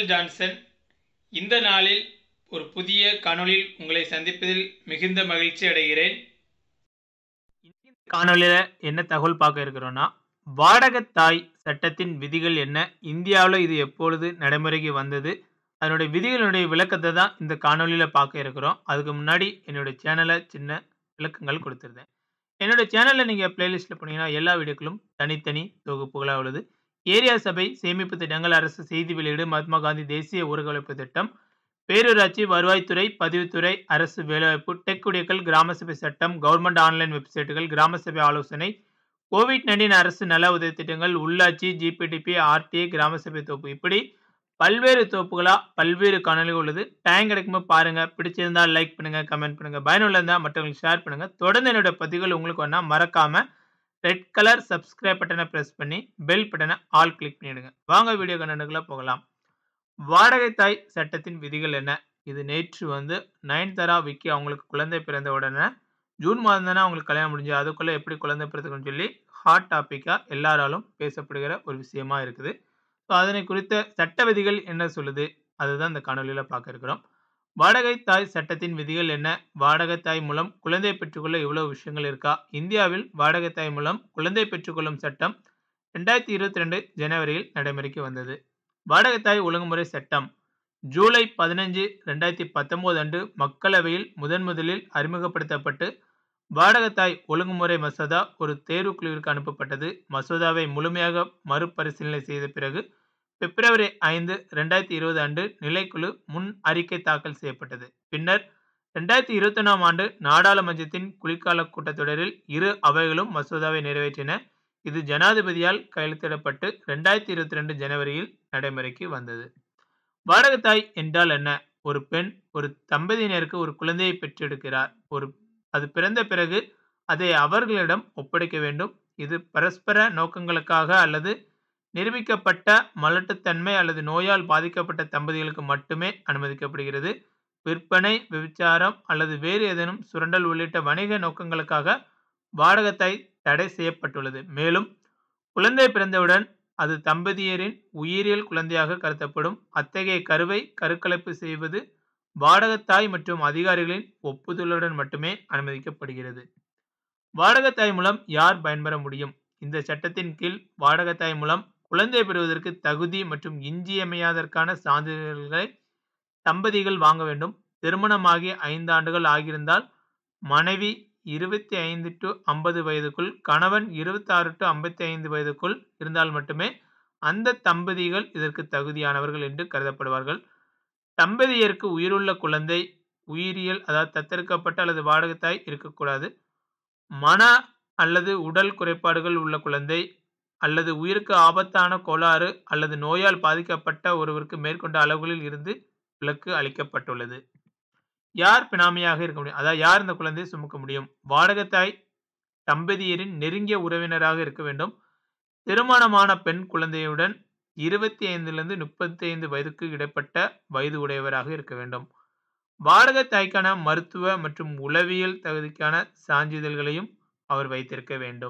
Michael Johnson இந்த நாளில் ஒரு புதிய காணொளியில் உங்களை சந்திப்பதில் மிகுந்த மகிழ்ச்சி அடைகிறேன் காணொலியில் என்ன தகவல் பார்க்க இருக்கிறோன்னா வாடகத்தாய் சட்டத்தின் விதிகள் என்ன இந்தியாவில் இது எப்பொழுது நடைமுறைக்கு வந்தது அதனுடைய விதிகளுடைய விளக்கத்தை தான் இந்த காணொலியில் பார்க்க இருக்கிறோம் அதுக்கு முன்னாடி என்னுடைய சேனலை சின்ன விளக்கங்கள் கொடுத்துருந்தேன் என்னுடைய சேனலில் நீங்கள் பிளேலிஸ்ட்டில் போனீங்கன்னா எல்லா வீடியோக்களும் தனித்தனி தொகுப்புகளாக உள்ளது ஏரியா சபை சேமிப்பு திட்டங்கள் அரசு செய்தி வெளியீடு மகாத்மா காந்தி தேசிய ஊரகவழைப்பு திட்டம் பேரூராட்சி வருவாய்த்துறை பதிவுத்துறை அரசு வேலைவாய்ப்பு டெக் குடியக்கல் கிராம சபை சட்டம் கவர்மெண்ட் ஆன்லைன் வெப்சைட்டுகள் கிராம சபை ஆலோசனை கோவிட் நைன்டீன் அரசு நல உதவி திட்டங்கள் உள்ளாட்சி ஜிபிடிபி ஆர்டிஐ கிராம சபை தொகுப்பு இப்படி பல்வேறு தொகுப்புகளாக பல்வேறு காணொலிகள் உள்ளது டைம் கிடைக்கும்போது பாருங்கள் பிடிச்சிருந்தால் லைக் பண்ணுங்கள் கமெண்ட் பண்ணுங்கள் பயனுள்ள இருந்தால் மற்றவங்களுக்கு ஷேர் பண்ணுங்கள் தொடர்ந்து என்னோட பதிவுகள் உங்களுக்கு வேணா மறக்காமல் ரெட் கலர் சப்ஸ்கிரைப் பட்டனை ப்ரெஸ் பண்ணி பெல் பட்டனை ஆல் கிளிக் பண்ணிவிடுங்க வாங்க வீடியோ கண்டனுக்குள்ளே போகலாம் வாடகை தாய் சட்டத்தின் விதிகள் என்ன இது நேற்று வந்து நயன்தாரா விக்கி அவங்களுக்கு குழந்தை பிறந்த உடனே ஜூன் மாதம் தானே அவங்களுக்கு கல்யாணம் முடிஞ்சு அதுக்குள்ளே எப்படி குழந்தை பிறத்துக்குன்னு சொல்லி ஹாட் டாப்பிக்காக எல்லாராலும் பேசப்படுகிற ஒரு விஷயமா இருக்குது ஸோ அதனை குறித்த சட்ட விதிகள் என்ன சொல்லுது அதுதான் இந்த காணொலியில் பார்க்க இருக்கிறோம் வாடகை தாய் சட்டத்தின் விதிகள் என்ன வாடகை தாய் மூலம் குழந்தை பெற்றுக்கொள்ள இவ்வளோ விஷயங்கள் இருக்கா இந்தியாவில் வாடகை தாய் மூலம் குழந்தை பெற்றுக்கொள்ளும் சட்டம் ரெண்டாயிரத்தி இருபத்தி ரெண்டு ஜனவரியில் நடைமுறைக்கு வந்தது வாடகை தாய் ஒழுங்குமுறை சட்டம் ஜூலை பதினஞ்சு ரெண்டாயிரத்தி பத்தொம்போது அன்று மக்களவையில் முதன் முதலில் அறிமுகப்படுத்தப்பட்டு வாடகத்தாய் ஒழுங்குமுறை மசோதா ஒரு தேர்வுக்குழுவிற்கு அனுப்பப்பட்டது மசோதாவை முழுமையாக மறுபரிசீலனை செய்த பிறகு பிப்ரவரி ஐந்து ரெண்டாயிரத்தி இருபது அன்று நிலைக்குழு முன் அறிக்கை தாக்கல் செய்யப்பட்டது பின்னர் ரெண்டாயிரத்தி இருபத்தொன்னாம் ஆண்டு நாடாளுமன்றத்தின் குளிர்கால கூட்டத்தொடரில் இரு அவைகளும் மசோதாவை நிறைவேற்றின இது ஜனாதிபதியால் கையெழுத்திடப்பட்டு ரெண்டாயிரத்தி இருபத்தி ரெண்டு ஜனவரியில் நடைமுறைக்கு வந்தது வாடகத்தாய் என்றால் என்ன ஒரு பெண் ஒரு தம்பதியினருக்கு ஒரு குழந்தையை பெற்றெடுக்கிறார் ஒரு அது பிறந்த பிறகு அதை அவர்களிடம் ஒப்படைக்க வேண்டும் இது பரஸ்பர நோக்கங்களுக்காக அல்லது நிரூபிக்கப்பட்ட மலட்டுத்தன்மை அல்லது நோயால் பாதிக்கப்பட்ட தம்பதிகளுக்கு மட்டுமே அனுமதிக்கப்படுகிறது விற்பனை விபச்சாரம் அல்லது வேறு ஏதேனும் சுரண்டல் உள்ளிட்ட வணிக நோக்கங்களுக்காக வாடகத்தாய் தடை செய்யப்பட்டுள்ளது மேலும் குழந்தை பிறந்தவுடன் அது தம்பதியரின் உயிரியல் குழந்தையாக கருதப்படும் அத்தகைய கருவை கருக்கலைப்பு செய்வது வாடகத்தாய் மற்றும் அதிகாரிகளின் ஒப்புதலுடன் மட்டுமே அனுமதிக்கப்படுகிறது வாடகத்தாய் மூலம் யார் பயன்பெற முடியும் இந்த சட்டத்தின் கீழ் வாடகத்தாய் மூலம் குழந்தை பெறுவதற்கு தகுதி மற்றும் இன்றியமையாதற்கான சான்றிதழ்களை தம்பதிகள் வாங்க வேண்டும் திருமணமாகி ஐந்து ஆண்டுகள் ஆகியிருந்தால் மனைவி இருபத்தி ஐந்து டு ஐம்பது வயதுக்குள் கணவன் இருபத்தாறு டு ஐம்பத்தி ஐந்து வயதுக்குள் இருந்தால் மட்டுமே அந்த தம்பதிகள் இதற்கு தகுதியானவர்கள் என்று கருதப்படுவார்கள் தம்பதியருக்கு உயிருள்ள குழந்தை உயிரியல் அதாவது தத்தெடுக்கப்பட்ட அல்லது வாடகத்தாய் இருக்கக்கூடாது மன அல்லது உடல் குறைபாடுகள் உள்ள குழந்தை அல்லது உயிருக்கு ஆபத்தான கோளாறு அல்லது நோயால் பாதிக்கப்பட்ட ஒருவருக்கு மேற்கொண்ட அளவுகளில் இருந்து விலக்கு அளிக்கப்பட்டுள்ளது யார் பினாமியாக இருக்க முடியும் அதாவது யார் இந்த குழந்தையை சுமக்க முடியும் வாடகத்தாய் தம்பதியரின் நெருங்கிய உறவினராக இருக்க வேண்டும் திருமணமான பெண் குழந்தையுடன் இருபத்தி ஐந்திலிருந்து முப்பத்தி ஐந்து வயதுக்கு இடைப்பட்ட வயது உடையவராக இருக்க வேண்டும் வாடகை தாய்க்கான மருத்துவ மற்றும் உளவியல் தகுதிக்கான சான்றிதழ்களையும் அவர் வைத்திருக்க வேண்டும்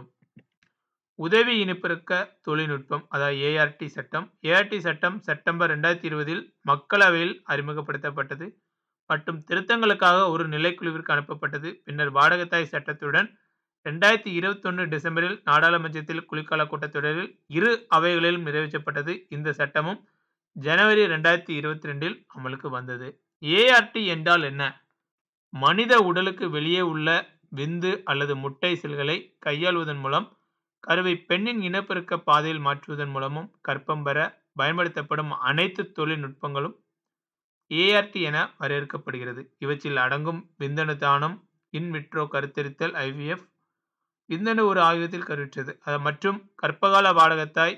உதவி இணைப்பிற்க தொழில்நுட்பம் அதாவது ஏஆர்டி சட்டம் ஏஆர்டி சட்டம் செப்டம்பர் ரெண்டாயிரத்தி இருபதில் மக்களவையில் அறிமுகப்படுத்தப்பட்டது மற்றும் திருத்தங்களுக்காக ஒரு நிலைக்குழுவிற்கு அனுப்பப்பட்டது பின்னர் வாடகத்தாய் சட்டத்துடன் ரெண்டாயிரத்தி இருபத்தொன்று டிசம்பரில் நாடாளுமன்றத்தில் குளிர்கால கூட்டத்தொடரில் இரு அவைகளிலும் நிறைவேற்றப்பட்டது இந்த சட்டமும் ஜனவரி ரெண்டாயிரத்தி இருபத்தி ரெண்டில் அமலுக்கு வந்தது ஏஆர்டி என்றால் என்ன மனித உடலுக்கு வெளியே உள்ள விந்து அல்லது முட்டை செல்களை கையாளுவதன் மூலம் கருவை பெண்ணின் இனப்பெருக்க பாதையில் மாற்றுவதன் மூலமும் கற்பம் பெற பயன்படுத்தப்படும் அனைத்து தொழில்நுட்பங்களும் ஏஆர்டி என வரையறுக்கப்படுகிறது இவற்றில் அடங்கும் விந்தணு தானம் இன்விட்ரோ கருத்தரித்தல் ஐவிஎஃப் விந்தணு ஒரு ஆயுதத்தில் கருவிற்றது மற்றும் கற்பகால வாடகத்தாய்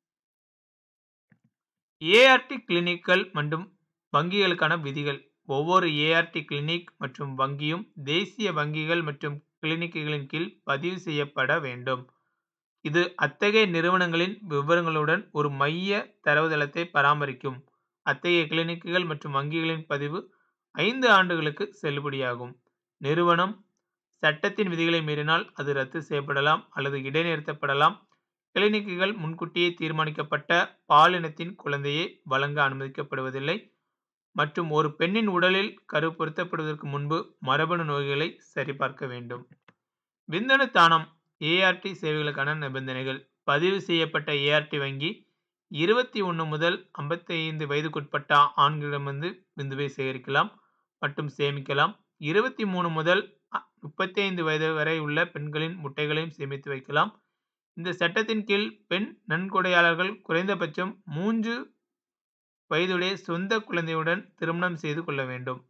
ஏஆர்டி கிளினிக்கள் மற்றும் வங்கிகளுக்கான விதிகள் ஒவ்வொரு ஏஆர்டி கிளினிக் மற்றும் வங்கியும் தேசிய வங்கிகள் மற்றும் கிளினிக்குகளின் கீழ் பதிவு செய்யப்பட வேண்டும் இது அத்தகைய நிறுவனங்களின் விவரங்களுடன் ஒரு மைய தரவுதளத்தை பராமரிக்கும் அத்தகைய கிளினிக்குகள் மற்றும் வங்கிகளின் பதிவு ஐந்து ஆண்டுகளுக்கு செல்லுபடியாகும் நிறுவனம் சட்டத்தின் விதிகளை மீறினால் அது ரத்து செய்யப்படலாம் அல்லது இடைநிறுத்தப்படலாம் கிளினிக்குகள் முன்கூட்டியே தீர்மானிக்கப்பட்ட பாலினத்தின் குழந்தையை வழங்க அனுமதிக்கப்படுவதில்லை மற்றும் ஒரு பெண்ணின் உடலில் கரு பொருத்தப்படுவதற்கு முன்பு மரபணு நோய்களை சரிபார்க்க வேண்டும் விந்தணு தானம் ஏஆர்டி சேவைகளுக்கான நிபந்தனைகள் பதிவு செய்யப்பட்ட ஏஆர்டி வங்கி இருபத்தி ஒன்று முதல் ஐம்பத்தி ஐந்து வயதுக்குட்பட்ட ஆண்களிடமிருந்து விந்துவை சேகரிக்கலாம் மற்றும் சேமிக்கலாம் இருபத்தி மூணு முதல் முப்பத்தி ஐந்து வயது வரை உள்ள பெண்களின் முட்டைகளையும் சேமித்து வைக்கலாம் இந்த சட்டத்தின் கீழ் பெண் நன்கொடையாளர்கள் குறைந்தபட்சம் மூன்று வயதுடைய சொந்த குழந்தையுடன் திருமணம் செய்து கொள்ள வேண்டும்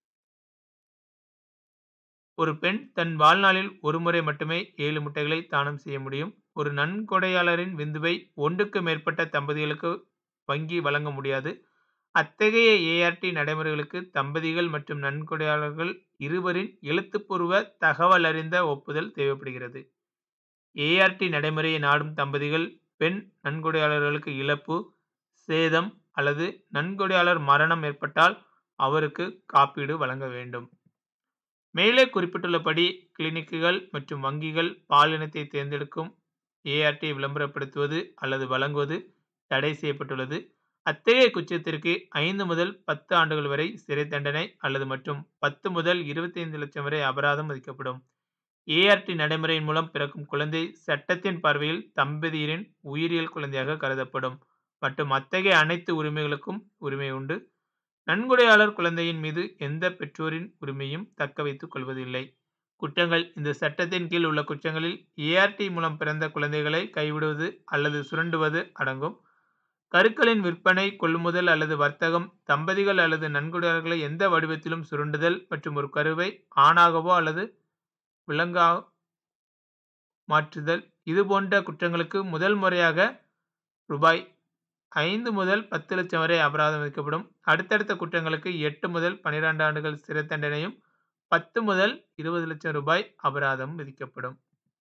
ஒரு பெண் தன் வாழ்நாளில் ஒரு முறை மட்டுமே ஏழு முட்டைகளை தானம் செய்ய முடியும் ஒரு நன்கொடையாளரின் விந்துவை ஒன்றுக்கு மேற்பட்ட தம்பதிகளுக்கு வங்கி வழங்க முடியாது அத்தகைய ஏஆர்டி நடைமுறைகளுக்கு தம்பதிகள் மற்றும் நன்கொடையாளர்கள் இருவரின் எழுத்துப்பூர்வ தகவல் அறிந்த ஒப்புதல் தேவைப்படுகிறது ஏஆர்டி நடைமுறையை நாடும் தம்பதிகள் பெண் நன்கொடையாளர்களுக்கு இழப்பு சேதம் அல்லது நன்கொடையாளர் மரணம் ஏற்பட்டால் அவருக்கு காப்பீடு வழங்க வேண்டும் மேலே குறிப்பிட்டுள்ளபடி கிளினிக்குகள் மற்றும் வங்கிகள் பாலினத்தை தேர்ந்தெடுக்கும் ஏஆர்டியை விளம்பரப்படுத்துவது அல்லது வழங்குவது தடை செய்யப்பட்டுள்ளது அத்தகைய குற்றத்திற்கு ஐந்து முதல் பத்து ஆண்டுகள் வரை சிறை தண்டனை அல்லது மற்றும் பத்து முதல் இருபத்தைந்து லட்சம் வரை அபராதம் விதிக்கப்படும் ஏஆர்டி நடைமுறையின் மூலம் பிறக்கும் குழந்தை சட்டத்தின் பார்வையில் தம்பதியரின் உயிரியல் குழந்தையாக கருதப்படும் மற்றும் அத்தகைய அனைத்து உரிமைகளுக்கும் உரிமை உண்டு நன்கொடையாளர் குழந்தையின் மீது எந்த பெற்றோரின் உரிமையும் தக்க வைத்துக் கொள்வதில்லை குற்றங்கள் இந்த சட்டத்தின் கீழ் உள்ள குற்றங்களில் ஏஆர்டி மூலம் பிறந்த குழந்தைகளை கைவிடுவது அல்லது சுரண்டுவது அடங்கும் கருக்களின் விற்பனை கொள்முதல் அல்லது வர்த்தகம் தம்பதிகள் அல்லது நன்கொடையாளர்களை எந்த வடிவத்திலும் சுருண்டுதல் மற்றும் ஒரு கருவை ஆணாகவோ அல்லது விலங்கா மாற்றுதல் இது போன்ற குற்றங்களுக்கு முதல் முறையாக ரூபாய் ஐந்து முதல் பத்து லட்சம் வரை அபராதம் விதிக்கப்படும் அடுத்தடுத்த குற்றங்களுக்கு எட்டு முதல் பனிரெண்டு ஆண்டுகள் சிறை தண்டனையும் பத்து முதல் இருபது லட்சம் ரூபாய் அபராதம் விதிக்கப்படும்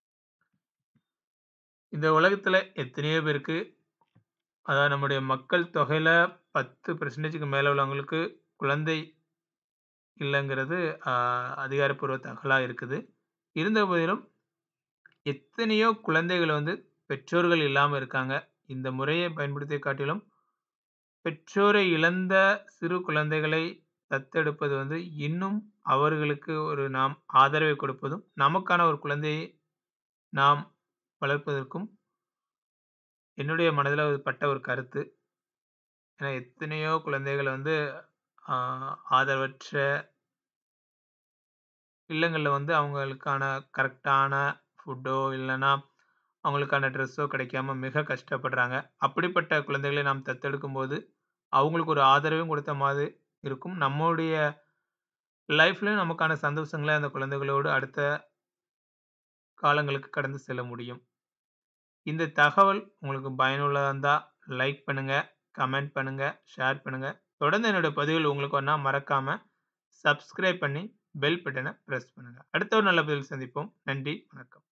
இந்த உலகத்துல எத்தனையோ பேருக்கு அதாவது நம்முடைய மக்கள் தொகையில பத்து பெர்சன்டேஜுக்கு மேல உள்ளவங்களுக்கு குழந்தை இல்லைங்கிறது ஆஹ், அதிகாரப்பூர்வ தகவலா இருக்குது இருந்த போதிலும் எத்தனையோ குழந்தைகள் வந்து பெற்றோர்கள் இல்லாம இருக்காங்க இந்த முறையை பயன்படுத்திய காட்டிலும் பெற்றோரை இழந்த சிறு குழந்தைகளை தத்தெடுப்பது வந்து இன்னும் அவர்களுக்கு ஒரு நாம் ஆதரவை கொடுப்பதும் நமக்கான ஒரு குழந்தையை நாம் வளர்ப்பதற்கும் என்னுடைய மனதில் ஒரு பட்ட ஒரு கருத்து ஏன்னா எத்தனையோ குழந்தைகள் வந்து ஆஹ், ஆதரவற்ற இல்லங்களில் வந்து அவங்களுக்கான கரெக்டான ஃபுட்டோ இல்லைன்னா அவங்களுக்கான ட்ரெஸ்ஸோ கிடைக்காம மிக கஷ்டப்படுறாங்க அப்படிப்பட்ட குழந்தைகளை நாம் தத்தெடுக்கும் போது அவங்களுக்கு ஒரு ஆதரவையும் கொடுத்த மாதிரி இருக்கும் நம்மளுடைய லைஃப்லையும் நமக்கான சந்தோஷங்களை அந்த குழந்தைகளோடு அடுத்த காலங்களுக்கு கடந்து செல்ல முடியும் இந்த தகவல் உங்களுக்கு பயனுள்ளதாக இருந்தால் லைக் பண்ணுங்கள் கமெண்ட் பண்ணுங்கள் ஷேர் பண்ணுங்கள் தொடர்ந்து என்னோட பதிவுகள் உங்களுக்கு ஒன்றா மறக்காமல் சப்ஸ்கிரைப் பண்ணி பெல் பட்டனை ப்ரெஸ் பண்ணுங்கள் அடுத்த ஒரு நல்ல பதிவில் சந்திப்போம் நன்றி வணக்கம்